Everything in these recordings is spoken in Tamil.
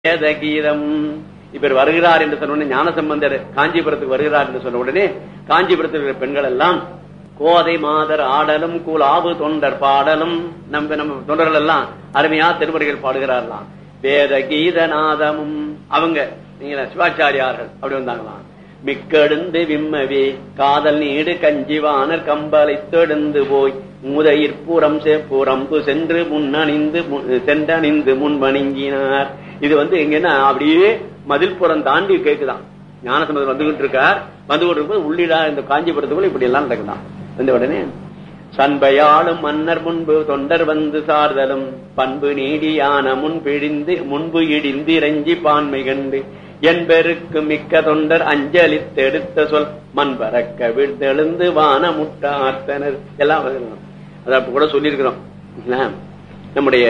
வேத கீதம் இவர் வருகிறார் என்று சொன்ன உடனே ஞானசம்பந்தர் காஞ்சிபுரத்துக்கு வருகிறார் என்று சொன்ன உடனே காஞ்சிபுரத்தில் இருக்கிற பெண்கள் எல்லாம் கோதை மாதர் ஆடலும் கூலாவு தொண்டர் பாடலும் நம்ம நம்ம தொண்டர்கள் எல்லாம் அருமையா திருமுறைகள் பாடுகிறார்களாம் வேத கீதநாதமும் அவங்க நீங்க சிவாச்சாரியார்கள் அப்படி வந்தாங்களாம் மிக்கெடுந்து விம்மவே காதல் நீடு கஞ்சிவானர் கம்பலை தெடுந்து போய் மூதையிற் புறம் புறம்பு சென்று முன்னணிந்து மு- சென்றணிந்து முன் வணங்கினார் இது வந்து எங்கன்னா அப்படியே மதில் புறம் தாண்டி கேக்குதான் ஞானசம்பந்தர் வந்துகிட்டு இருக்கார் வந்து கொண்டு இருக்கும்போது உள்ளிடா இந்த காஞ்சிபுரத்துக்குள்ள இப்படி எல்லாம் நடக்குதான் வந்த உடனே சண்பையாளும் மன்னர் முன்பு தொண்டர் வந்து சார்தலும் பண்பு நீடியான முன் பிழிந்து முன்பு இடிந்து இறைஞ்சி பான்மை கண்டு என்பெருக்கு மிக்க தொண்டர் அஞ்சலித்தெடுத்த சொல் மண் பறக்க விழுந்தெழுந்து வான முட்டார்த்தனர் எல்லாம் வருகிறோம் அதை அப்ப கூட சொல்லியிருக்கிறோம் இல்லைங்களா? நம்முடைய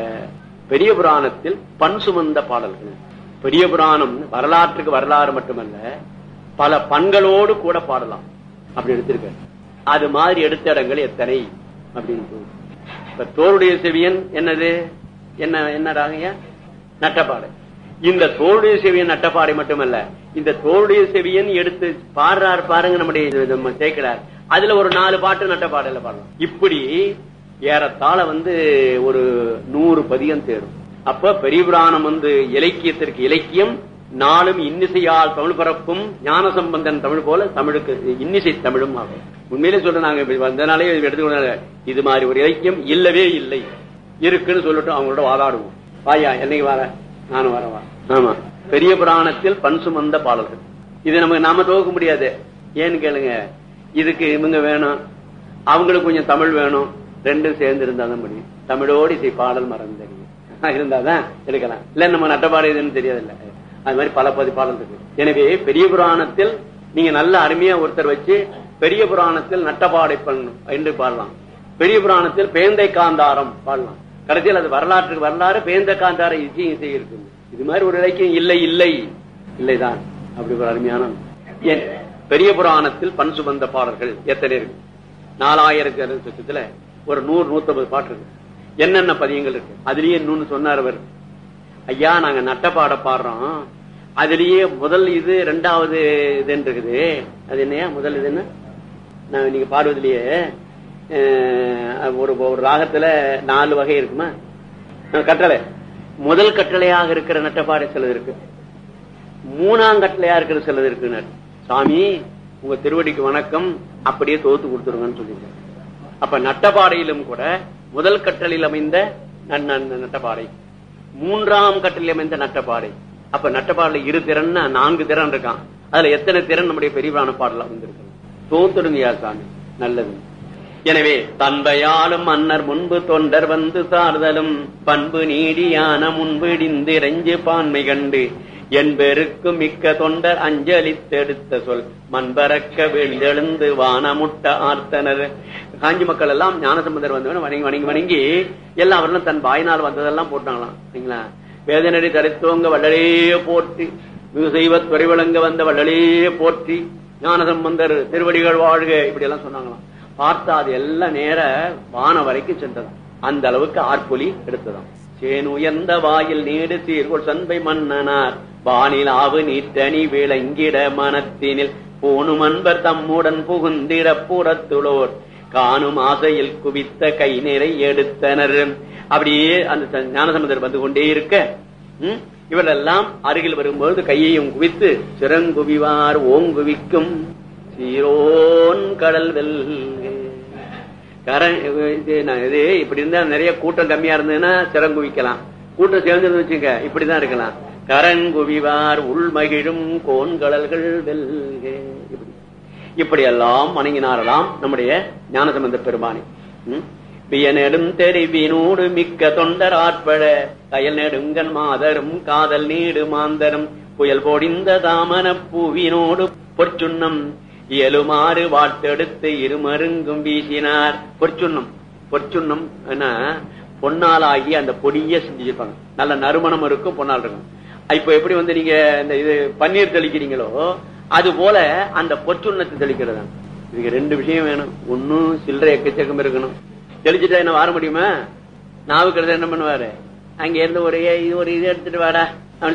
பெரிய புராணத்தில் பண் சுமந்த பாடல்கள் பெரிய புராணம் வரலாற்றுக்கு வரலாறு மட்டுமல்ல பல பண்களோடு கூட பாடலாம் அப்படி எடுத்திருக்காரு அது மாதிரி எடுத்த இடங்கள் எத்தனை அப்படின்னு சொல்லு. இப்ப தோருடைய செவியன் என்னது என்ன என்ன ராகையா நட்டப்பாடை இந்த தோருடைய செவியன் நட்டப்பாடை மட்டுமல்ல இந்த தோருடைய செவியன் எடுத்து பாடுறார் பாருங்க நம்முடைய இது நம்ம சேர்க்கிறார் அதுல ஒரு நாலு பாட்டு நட்டப்பாடையில பாடலாம் இப்படி ஏறத்தாழ வந்து ஒரு நூறு பதியம் தேரும் அப்ப பெரிய புராணம் வந்து இலக்கியத்திற்கு இலக்கியம் நாளும் இன்னிசையால் தமிழ் பரப்பும் ஞான சம்பந்தன் தமிழ் போல தமிழுக்கு இன்னிசை தமிழும் ஆகும் உண்மையிலே சொல்றேன் நாங்க இப்படி வந்தனாலே இது எடுத்துக்கொண்டால இது மாதிரி ஒரு இலக்கியம் இல்லவே இல்லை இருக்குன்னு சொல்லிட்டு அவங்களோட வாதாடுவோம் வாயா என்னைக்கு வர நானும் வரவா ஆமா பெரிய புராணத்தில் பண் சுமந்த பாடல்கள் இது நமக்கு நாம துவக்க முடியாது ஏன்னு கேளுங்க இதுக்கு இவங்க வேணும் அவங்களுக்கு கொஞ்சம் தமிழ் வேணும் ரெண்டும் சேர்ந்து இருந்தாதான் முடியும் தமிழோடு இசை பாடல் மரம் தெரியும் இருந்தாதான் எடுக்கலாம் இல்ல நம்ம நட்டப்பாடு இதுன்னு தெரியாதுல்ல அது மாதிரி பல பதி பாடல் இருக்கு எனவே பெரிய புராணத்தில் நீங்க நல்ல அருமையா ஒருத்தர் வச்சு பெரிய புராணத்தில் நட்டப்பாடை பண்ணும் என்று பாடலாம் பெரிய புராணத்தில் பேந்தை காந்தாரம் பாடலாம் கடைசியில் அது வரலாற்றுக்கு வரலாறு பேந்த காந்தார இசை இசை இருக்கு இது மாதிரி ஒரு இலக்கியம் இல்லை இல்லை இல்லைதான் அப்படி ஒரு அருமையான ஏன் பெரிய புராணத்தில் பண் சுமந்த பாடல்கள் எத்தனை இருக்கு நாலாயிரத்தி லட்சத்துல ஒரு நூறு நூத்தம்பது பாட்டு இருக்கு என்னென்ன பதியங்கள் இருக்கு அதுலயே இன்னொன்னு சொன்னார் அவர் ஐயா நாங்க நட்டப்பாட பாடுறோம் அதுலயே முதல் இது ரெண்டாவது இதுன்னு இருக்குது அது என்னையா முதல் இது என்ன நான் நீங்க பாடுவதிலேயே அஹ், ஒரு ஒரு ராகத்துல நாலு வகை இருக்குமா அஹ், கட்டளை முதல் கட்டளையாக இருக்கிற நட்டப்பாடை சிலது இருக்கு மூணாம் கட்டளையா இருக்கிற சிலது இருக்குன்னு சாமி உங்க திருவடிக்கு வணக்கம் அப்படியே தோத்து கொடுத்துருங்கன்னு சொல்லியிருக்காரு அப்ப நட்டப்பாடையிலும் கூட முதல் கட்டளையில் அமைந்த நன்- நன்- நட்டப்பாடை மூன்றாம் கட்டளையில் அமைந்த நட்டப்பாடை அப்ப நட்டப்பாடல இரு திறன்னா நான்கு திறன் இருக்கான் அதுல எத்தனை திறன் நம்முடைய பெரியவான பாடல வந்திருக்கு தோத்துடுங்கயா சாமி நல்லது எனவே தன்பையாலும் மன்னர் முன்பு தொண்டர் வந்து சார்தலும் பண்பு நீடியான முன்பிடிந்திரஞ்சு பான்மை கண்டு என்பெருக்கு மிக்க தொண்டர் அஞ்சலித்தெடுத்த சொல் மண்பறக்க விழுந்தெழுந்து வானமுட்ட ஆர்த்தனர் காஞ்சி மக்கள் எல்லாம் ஞானசம்பந்தர் வந்து வணங்கி வணங்கி வணங்கி எல்லாம் அவர்களும் தன் வாயினால் வந்ததெல்லாம் போட்டாங்களாம் சரிங்களா வேதனடி தரித்தோங்க வள்ளலே போற்றி மிகு செய்வ துறைவிளங்க வந்த வள்ளலே போற்றி ஞானசம்பந்தர் திருவடிகள் வாழ்க இப்படி எல்லாம் சொன்னாங்களாம் பார்த்தா அது எல்லாம் நேர வான வரைக்கும் சென்றதாம் அந்த அளவுக்கு ஆர்ப்பொலி எடுத்ததாம் சேன் உயர்ந்த வாயில் நீடு சீர்கொள் சண்பை மன்னனார் வானில் ஆவு நீட்டணி விளங்கிட மனத்தினில் பூணும் அன்பர் தம்முடன் புகுந்திட புறத்துளோர் காணும் ஆசையில் குவித்த கை நிறை எடுத்தனர் அப்படியே அந்த ஞானசம்பந்தர் வந்து கொண்டே இருக்க ம், இவரெல்லாம் அருகில் வரும்போது கையையும் குவித்து சிறங்குவிவார் ஓங்குவிக்கும் சீரோன் கடல் வெல்க கரண் இது நான் இது இப்படி இருந்தா நிறைய கூட்டம் கம்மியா இருந்ததுன்னா சிறங்குவிக்கலாம் கூட்டம் சேர்ந்து வச்சுங்க இப்படிதான் இருக்கலாம் கரங்குவிவார் உள்மகிழும் கோன்கடல்கள் வெல்க இப்படி இப்படி எல்லாம் வணங்கினாரலாம் நம்முடைய ஞானசம்பந்த பெருமானி வியனெடும் தெரிவினோடு மிக்க தொண்டர் ஆட்பட கயல் நெடுங்கன் மாதரும் காதல் நீடு மாந்தரும் புயல் பொடிந்த தாமன பூவினோடு பொற்சுண்ணம் இயலுமாறு வாட்டெடுத்து இருமருங்கும் வீசினார் பொற்சுண்ணம் பொற்சுண்ணம் என்ன பொன்னாலாகி அந்த பொடிய செஞ்சிருப்பாங்க நல்ல நறுமணம் இருக்கும் பொன்னால் இருக்கும் இப்ப எப்படி வந்து நீங்க இந்த இது பன்னீர் தெளிக்கிறீங்களோ அது போல அந்த பொற்சுண்ணத்தை தெளிக்கிறது இதுக்கு ரெண்டு விஷயம் வேணும் ஒன்னும் சில்லறை எக்கச்சக்கம் இருக்கணும் தெளிச்சுட்டா என்ன வர முடியுமா நாவுக்கிறது என்ன பண்ணுவாரு அங்க இருந்து ஒரு இது ஒரு இது எடுத்துட்டு வாடா